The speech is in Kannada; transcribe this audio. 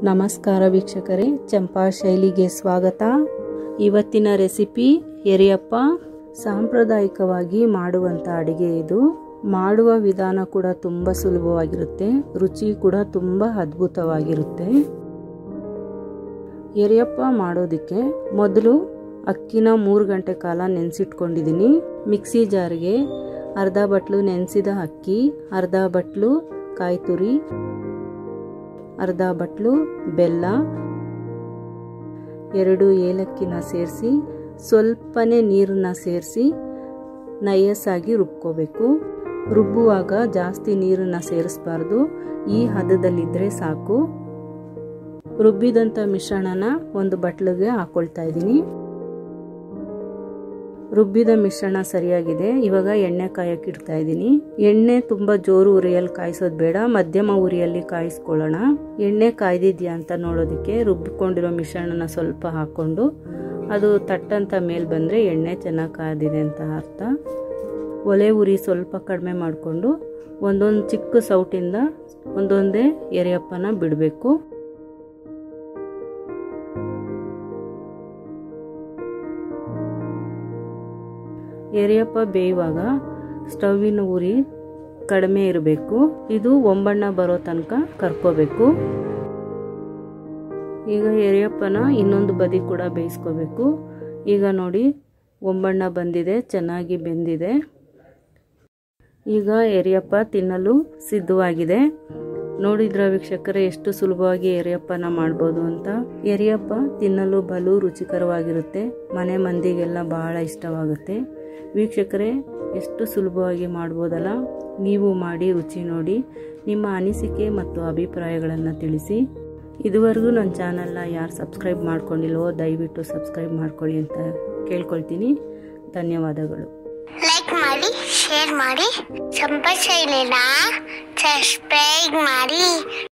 ನಮಸ್ಕಾರ ವೀಕ್ಷಕರೇ ಚಂಪಾ ಶೈಲಿಗೆ ಸ್ವಾಗತ ಇವತ್ತಿನ ರೆಸಿಪಿ ಎರಿಯಪ್ಪ ಸಾಂಪ್ರದಾಯಿಕವಾಗಿ ಮಾಡುವಂಥ ಅಡಿಗೆ ಇದು ಮಾಡುವ ವಿಧಾನ ಕೂಡ ತುಂಬ ಸುಲಭವಾಗಿರುತ್ತೆ ರುಚಿ ಕೂಡ ತುಂಬ ಅದ್ಭುತವಾಗಿರುತ್ತೆ ಎರಿಯಪ್ಪ ಮಾಡೋದಕ್ಕೆ ಮೊದಲು ಅಕ್ಕಿನ ಮೂರು ಗಂಟೆ ಕಾಲ ನೆನೆಸಿಟ್ಕೊಂಡಿದ್ದೀನಿ ಮಿಕ್ಸಿ ಜಾರ್ಗೆ ಅರ್ಧ ಬಟ್ಲು ನೆನೆಸಿದ ಅಕ್ಕಿ ಅರ್ಧ ಬಟ್ಲು ಕಾಯಿ ತುರಿ ಅರ್ಧ ಬಟ್ಲು ಬೆಲ್ಲ ಎರಡು ಏಲಕ್ಕಿನ ಸೇರಿಸಿ ಸ್ವಲ್ಪನೇ ನೀರನ್ನ ಸೇರಿಸಿ ನಯಸ್ಸಾಗಿ ರುಬ್ಕೋಬೇಕು ರುಬ್ಬುವಾಗ ಜಾಸ್ತಿ ನೀರನ್ನು ಸೇರಿಸಬಾರ್ದು ಈ ಹದದಲ್ಲಿದ್ದರೆ ಸಾಕು ರುಬ್ಬಿದಂಥ ಮಿಶ್ರಣನ ಒಂದು ಬಟ್ಲಿಗೆ ಹಾಕೊಳ್ತಾ ಇದ್ದೀನಿ ರುಬ್ಬಿದ ಮಿಶ್ರಣ ಸರಿಯಾಗಿದೆ ಇವಾಗ ಎಣ್ಣೆ ಕಾಯಕ್ಕೆ ಇಡ್ತಾ ಇದ್ದೀನಿ ಎಣ್ಣೆ ತುಂಬ ಜೋರು ಉರಿಯಲ್ಲಿ ಕಾಯಿಸೋದು ಬೇಡ ಮಧ್ಯಮ ಉರಿಯಲ್ಲಿ ಕಾಯಿಸ್ಕೊಳ್ಳೋಣ ಎಣ್ಣೆ ಕಾಯ್ದಿದ್ಯಾ ಅಂತ ನೋಡೋದಕ್ಕೆ ರುಬ್ಬಿಕೊಂಡಿರೋ ಮಿಶ್ರಣನ ಸ್ವಲ್ಪ ಹಾಕ್ಕೊಂಡು ಅದು ತಟ್ಟಂತ ಮೇಲೆ ಬಂದರೆ ಎಣ್ಣೆ ಚೆನ್ನಾಗಿ ಕಾದಿದೆ ಅಂತ ಅರ್ಥ ಒಲೆ ಉರಿ ಸ್ವಲ್ಪ ಕಡಿಮೆ ಮಾಡಿಕೊಂಡು ಒಂದೊಂದು ಚಿಕ್ಕ ಸೌಟಿಂದ ಒಂದೊಂದೇ ಎರೆಯಪ್ಪನ ಬಿಡಬೇಕು ಎರಿಯಪ್ಪ ಬೇಯುವಾಗ ಸ್ಟವ್ವಿನ ಉರಿ ಕಡಿಮೆ ಇರಬೇಕು ಇದು ಒಂಬಣ್ಣ ಬರೋ ತನಕ ಕರ್ಕೋಬೇಕು ಈಗ ಎರಿಯಪ್ಪನ ಇನ್ನೊಂದು ಬದಿ ಕೂಡ ಬೇಯಿಸ್ಕೋಬೇಕು ಈಗ ನೋಡಿ ಒಂಬಣ್ಣ ಬಂದಿದೆ ಚೆನ್ನಾಗಿ ಬೆಂದಿದೆ ಈಗ ಎರಿಯಪ್ಪ ತಿನ್ನಲು ಸಿದ್ಧವಾಗಿದೆ ನೋಡಿದ್ರ ವೀಕ್ಷಕರೇ ಎಷ್ಟು ಸುಲಭವಾಗಿ ಎರಿಯಪ್ಪನ ಮಾಡ್ಬೋದು ಅಂತ ಎರಿಯಪ್ಪ ತಿನ್ನಲು ಬಲು ರುಚಿಕರವಾಗಿರುತ್ತೆ ಮನೆ ಮಂದಿಗೆಲ್ಲ ಬಹಳ ಇಷ್ಟವಾಗುತ್ತೆ ವೀಕ್ಷಕರೇ ಎಷ್ಟು ಸುಲಭವಾಗಿ ಮಾಡ್ಬೋದಲ್ಲ ನೀವು ಮಾಡಿ ರುಚಿ ನೋಡಿ ನಿಮ್ಮ ಅನಿಸಿಕೆ ಮತ್ತು ಅಭಿಪ್ರಾಯಗಳನ್ನು ತಿಳಿಸಿ ಇದುವರೆಗೂ ನನ್ನ ಚಾನಲ್ನ ಯಾರು ಸಬ್ಸ್ಕ್ರೈಬ್ ಮಾಡ್ಕೊಂಡಿಲ್ವೋ ದಯವಿಟ್ಟು ಸಬ್ಸ್ಕ್ರೈಬ್ ಮಾಡ್ಕೊಳ್ಳಿ ಅಂತ ಕೇಳ್ಕೊಳ್ತೀನಿ ಧನ್ಯವಾದಗಳು ಲೈಕ್ ಮಾಡಿ ಶೇರ್ ಮಾಡಿ ಸಂಪಶೈಲಿನ ಸಬ್ಸ್ಕ್ರೈಬ್ ಮಾಡಿ